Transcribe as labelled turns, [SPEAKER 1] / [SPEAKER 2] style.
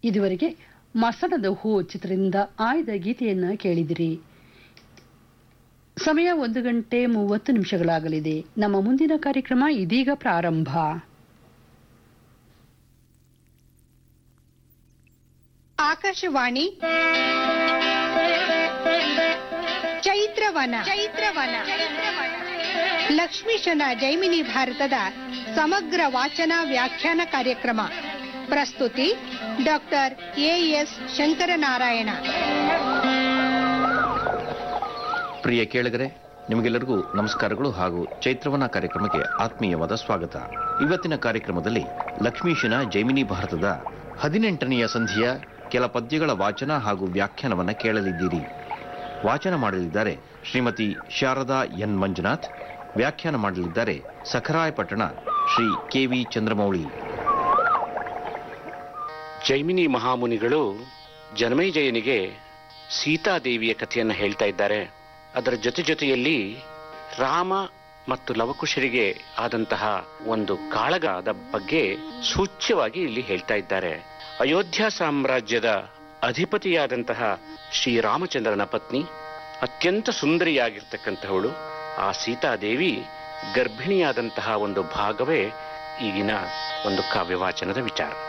[SPEAKER 1] ಇದುವರೆಗೆ ಮಸಣದ ಹೂ ಚಿತ್ರದಿಂದ ಆಯ್ದ ಗೀತೆಯನ್ನ ಕೇಳಿದಿರಿ ಸಮಯ ಒಂದು ಗಂಟೆ ಮೂವತ್ತು ನಿಮಿಷಗಳಾಗಲಿದೆ ನಮ್ಮ ಮುಂದಿನ ಕಾರ್ಯಕ್ರಮ ಇದೀಗ ಪ್ರಾರಂಭ
[SPEAKER 2] ಆಕಾಶವಾಣಿ ಚೈತ್ರವನ ಚೈತ್ರವನ ಲಕ್ಷ್ಮೀಶನ ಜೈಮಿನಿ ಭಾರತದ ಸಮಗ್ರ ವಾಚನ ವ್ಯಾಖ್ಯಾನ ಕಾರ್ಯಕ್ರಮ ಪ್ರಸ್ತುತಿ ಡಾಕ್ಟರ್ ಎಎಸ್ ಶಂಕರನಾರಾಯಣ
[SPEAKER 3] ಪ್ರಿಯ ಕೇಳಿಗರೆ ನಿಮಗೆಲ್ಲರಿಗೂ ನಮಸ್ಕಾರಗಳು ಹಾಗೂ ಚೈತ್ರವನ ಕಾರ್ಯಕ್ರಮಕ್ಕೆ ಆತ್ಮೀಯವಾದ ಸ್ವಾಗತ ಇವತ್ತಿನ ಕಾರ್ಯಕ್ರಮದಲ್ಲಿ ಲಕ್ಷ್ಮೀಶನ ಜೈಮಿನಿ ಭಾರತದ ಹದಿನೆಂಟನೆಯ ಸಂಧಿಯ ಕೆಲ ಪದ್ಯಗಳ ವಾಚನ ಹಾಗೂ ವ್ಯಾಖ್ಯಾನವನ್ನ ಕೇಳಲಿದ್ದೀರಿ ವಾಚನ ಮಾಡಲಿದ್ದಾರೆ ಶ್ರೀಮತಿ ಶಾರದಾ ಎನ್ ಮಂಜುನಾಥ್ ವ್ಯಾಖ್ಯಾನ ಮಾಡಲಿದ್ದಾರೆ ಸಖರಾಯಪಟ್ಟಣ ಶ್ರೀ ಕೆ ವಿ ಚಂದ್ರಮೌಳಿ
[SPEAKER 4] ಜೈಮಿನಿ ಮಹಾಮುನಿಗಳು ಜನಮೇಜಯನಿಗೆ ಸೀತಾದೇವಿಯ ಕಥೆಯನ್ನು ಹೇಳ್ತಾ ಇದ್ದಾರೆ ಅದರ ಜೊತೆ ಜೊತೆಯಲ್ಲಿ ರಾಮ ಮತ್ತು ಲವಕುಶರಿಗೆ ಆದಂತಹ ಒಂದು ಕಾಳಗದ ಬಗ್ಗೆ ಸೂಚ್ಯವಾಗಿ ಇಲ್ಲಿ ಹೇಳ್ತಾ ಇದ್ದಾರೆ ಅಯೋಧ್ಯ ಸಾಮ್ರಾಜ್ಯದ ಅಧಿಪತಿಯಾದಂತಹ ಶ್ರೀರಾಮಚಂದ್ರನ ಪತ್ನಿ ಅತ್ಯಂತ ಸುಂದರಿಯಾಗಿರ್ತಕ್ಕಂತಹವಳು ಆ ಸೀತಾದೇವಿ ಗರ್ಭಿಣಿಯಾದಂತಹ ಒಂದು ಭಾಗವೇ ಈಗಿನ ಒಂದು ಕಾವ್ಯವಾಚನದ ವಿಚಾರ